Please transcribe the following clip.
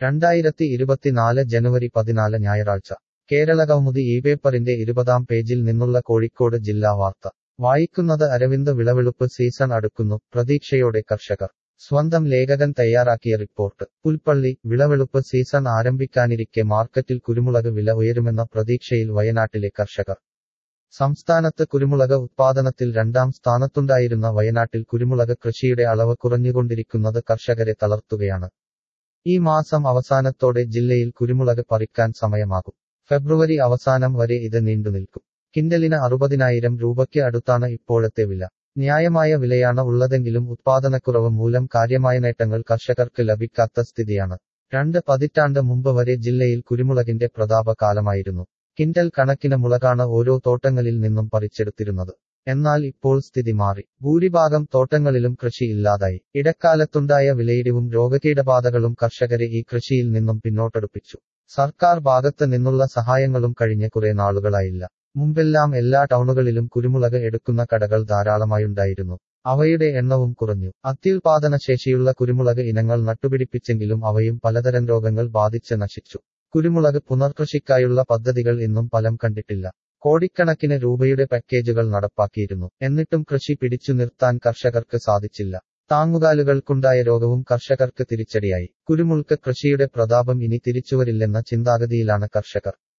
രണ്ടായിരത്തി ഇരുപത്തിനാല് ജനുവരി പതിനാല് ഞായറാഴ്ച കേരളകൗമുദി ഈ പേപ്പറിന്റെ ഇരുപതാം പേജിൽ നിന്നുള്ള കോഴിക്കോട് ജില്ലാ വാർത്ത വായിക്കുന്നത് അരവിന്ദ് വിളവെടുപ്പ് സീസൺ അടുക്കുന്നു പ്രതീക്ഷയോടെ കർഷകർ സ്വന്തം ലേഖകൻ തയ്യാറാക്കിയ റിപ്പോർട്ട് പുൽപ്പള്ളി വിളവെടുപ്പ് സീസൺ ആരംഭിക്കാനിരിക്കെ മാർക്കറ്റിൽ കുരുമുളക് വില ഉയരുമെന്ന പ്രതീക്ഷയിൽ വയനാട്ടിലെ കർഷകർ സംസ്ഥാനത്ത് കുരുമുളക് ഉത്പാദനത്തിൽ രണ്ടാം സ്ഥാനത്തുണ്ടായിരുന്ന വയനാട്ടിൽ കുരുമുളക് കൃഷിയുടെ അളവ് കുറഞ്ഞുകൊണ്ടിരിക്കുന്നത് കർഷകരെ തളർത്തുകയാണ് ഈ മാസം അവസാനത്തോടെ ജില്ലയിൽ കുരുമുളക് പറിക്കാൻ സമയമാകും ഫെബ്രുവരി അവസാനം വരെ ഇത് നീണ്ടുനിൽക്കും കിൻഡലിന് അറുപതിനായിരം രൂപയ്ക്ക് അടുത്താണ് ഇപ്പോഴത്തെ വില ന്യായമായ വിലയാണ് ഉള്ളതെങ്കിലും ഉത്പാദനക്കുറവ് മൂലം കാര്യമായ നേട്ടങ്ങൾ കർഷകർക്ക് ലഭിക്കാത്ത സ്ഥിതിയാണ് രണ്ട് പതിറ്റാണ്ട് മുമ്പ് വരെ ജില്ലയിൽ കുരുമുളകിന്റെ പ്രതാപകാലമായിരുന്നു കിൻഡൽ കണക്കിന് മുളകാണ് ഓരോ തോട്ടങ്ങളിൽ നിന്നും പറിച്ചെടുത്തിരുന്നത് എന്നാൽ ഇപ്പോൾ സ്ഥിതി മാറി ഭൂരിഭാഗം തോട്ടങ്ങളിലും കൃഷി ഇല്ലാതായി ഇടക്കാലത്തുണ്ടായ വിലയിടിവും രോഗകീടബാധകളും കർഷകരെ ഈ കൃഷിയിൽ നിന്നും പിന്നോട്ടടുപ്പിച്ചു സർക്കാർ ഭാഗത്ത് നിന്നുള്ള സഹായങ്ങളും കഴിഞ്ഞ കുറെ നാളുകളായില്ല മുമ്പെല്ലാം എല്ലാ ടൗണുകളിലും കുരുമുളക് എടുക്കുന്ന കടകൾ ധാരാളമായുണ്ടായിരുന്നു അവയുടെ എണ്ണവും കുറഞ്ഞു അത്യുൽപാദന ശേഷിയുള്ള കുരുമുളക് ഇനങ്ങൾ നട്ടുപിടിപ്പിച്ചെങ്കിലും അവയും പലതരം രോഗങ്ങൾ ബാധിച്ച് നശിച്ചു കുരുമുളക് പുനർകൃഷിക്കായുള്ള പദ്ധതികൾ ഇന്നും ഫലം കണ്ടിട്ടില്ല കോടിക്കണക്കിന് രൂപയുടെ പാക്കേജുകൾ നടപ്പാക്കിയിരുന്നു എന്നിട്ടും കൃഷി പിടിച്ചു നിർത്താൻ കർഷകർക്ക് സാധിച്ചില്ല താങ്ങുകാലുകൾക്കുണ്ടായ രോഗവും കർഷകർക്ക് തിരിച്ചടിയായി കുരുമുൾക്ക് കൃഷിയുടെ പ്രതാപം ഇനി തിരിച്ചുവരില്ലെന്ന ചിന്താഗതിയിലാണ് കർഷകർ